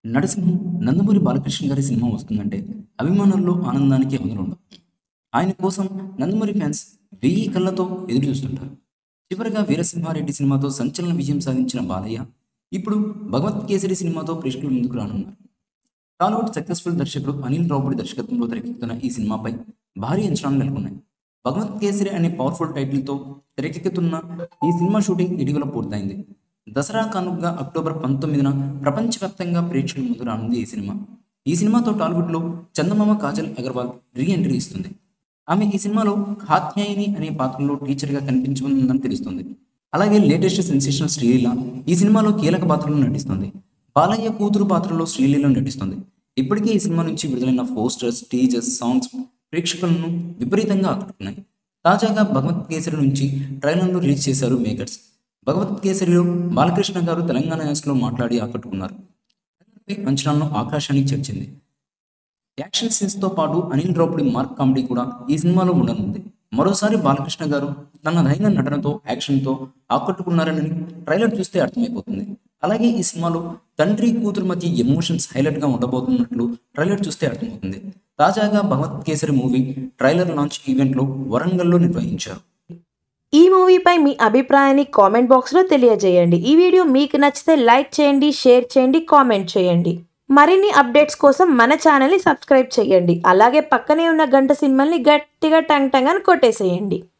నరసింహం నందమూరి బాలకృష్ణ గారి సినిమా వస్తుందంటే అభిమానుల్లో ఆనందానికి అవధులుండవు ఆయన కోసం నందమూరి ఫ్యాన్స్ వెయ్యి కళ్ళతో ఎదురు చూస్తుంటారు చివరగా వీరసింహారెడ్డి సినిమాతో సంచలన విజయం సాధించిన బాలయ్య ఇప్పుడు భగవత్ కేసరి సినిమాతో ప్రేక్షకుల ముందుకు రానున్నారు టాలీవుడ్ సక్సెస్ఫుల్ దర్శకుడు అనిల్ రావుడి దర్శకత్వంలో తెరకెక్కుతున్న ఈ సినిమాపై భారీ అంచనాలు నెలకొన్నాయి భగవత్ కేసరి అనే పవర్ఫుల్ టైటిల్తో తెరకెక్కుతున్న ఈ సినిమా షూటింగ్ ఇటీవల పూర్తయింది దసరా కానుకగా అక్టోబర్ పంతొమ్మిదిన ప్రపంచవ్యాప్తంగా ప్రేక్షకుల ముందు రానుంది ఈ సినిమా ఈ సినిమాతో టాలీవుడ్లో చందమామ కాజల్ అగర్వాల్ రీ ఎంట్రీ ఇస్తుంది ఆమె ఈ సినిమాలో కాత్యాయిని అనే పాత్రలో టీచర్గా కనిపించనుందని తెలుస్తుంది అలాగే లేటెస్ట్ సెన్సేషనల్ శ్రీలీల ఈ సినిమాలో కీలక పాత్రలో నటిస్తుంది బాలయ్య కూతురు పాత్రలో శ్రీలీల నటిస్తుంది ఇప్పటికే ఈ సినిమా నుంచి విడుదలైన పోస్టర్స్ టీజర్స్ సాంగ్స్ ప్రేక్షకులను విపరీతంగా ఆకట్టుకున్నాయి తాజాగా భగవత్ కేసరి నుంచి ట్రైలర్ను రిలీజ్ చేశారు మేకర్స్ భగవత్ కేసరిలో బాలకృష్ణ గారు తెలంగాణ యాసలో మాట్లాడి ఆకట్టుకున్నారు అంచనాలను ఆకాశానికి చేర్చింది యాక్షన్ సీన్స్ తో పాటు అనిల్ రావుడి మార్క్ కామెడీ కూడా ఈ సినిమాలో ఉండనుంది మరోసారి బాలకృష్ణ గారు తన దైన నటనతో యాక్షన్తో ఆకట్టుకున్నారని ట్రైలర్ చూస్తే అర్థమైపోతుంది అలాగే ఈ సినిమాలో తండ్రి కూతురు మధ్య ఎమోషన్స్ హైలైట్ గా ఉండబోతున్నట్లు ట్రైలర్ చూస్తే అర్థమవుతుంది తాజాగా Bhagavanth Kesari movie trailer launch ఈవెంట్లో వరంగల్లో నిర్వహించారు ఈ మూవీపై మీ అభిప్రాయాన్ని కామెంట్ బాక్స్లో తెలియజేయండి ఈ వీడియో మీకు నచ్చితే లైక్ చేయండి షేర్ చేయండి కామెంట్ చేయండి మరిన్ని అప్డేట్స్ కోసం మన ఛానల్ని సబ్స్క్రైబ్ చేయండి అలాగే పక్కనే ఉన్న గంట సింబల్ని గట్టిగా టంగ్ టంగ్ అని కొట్టేసేయండి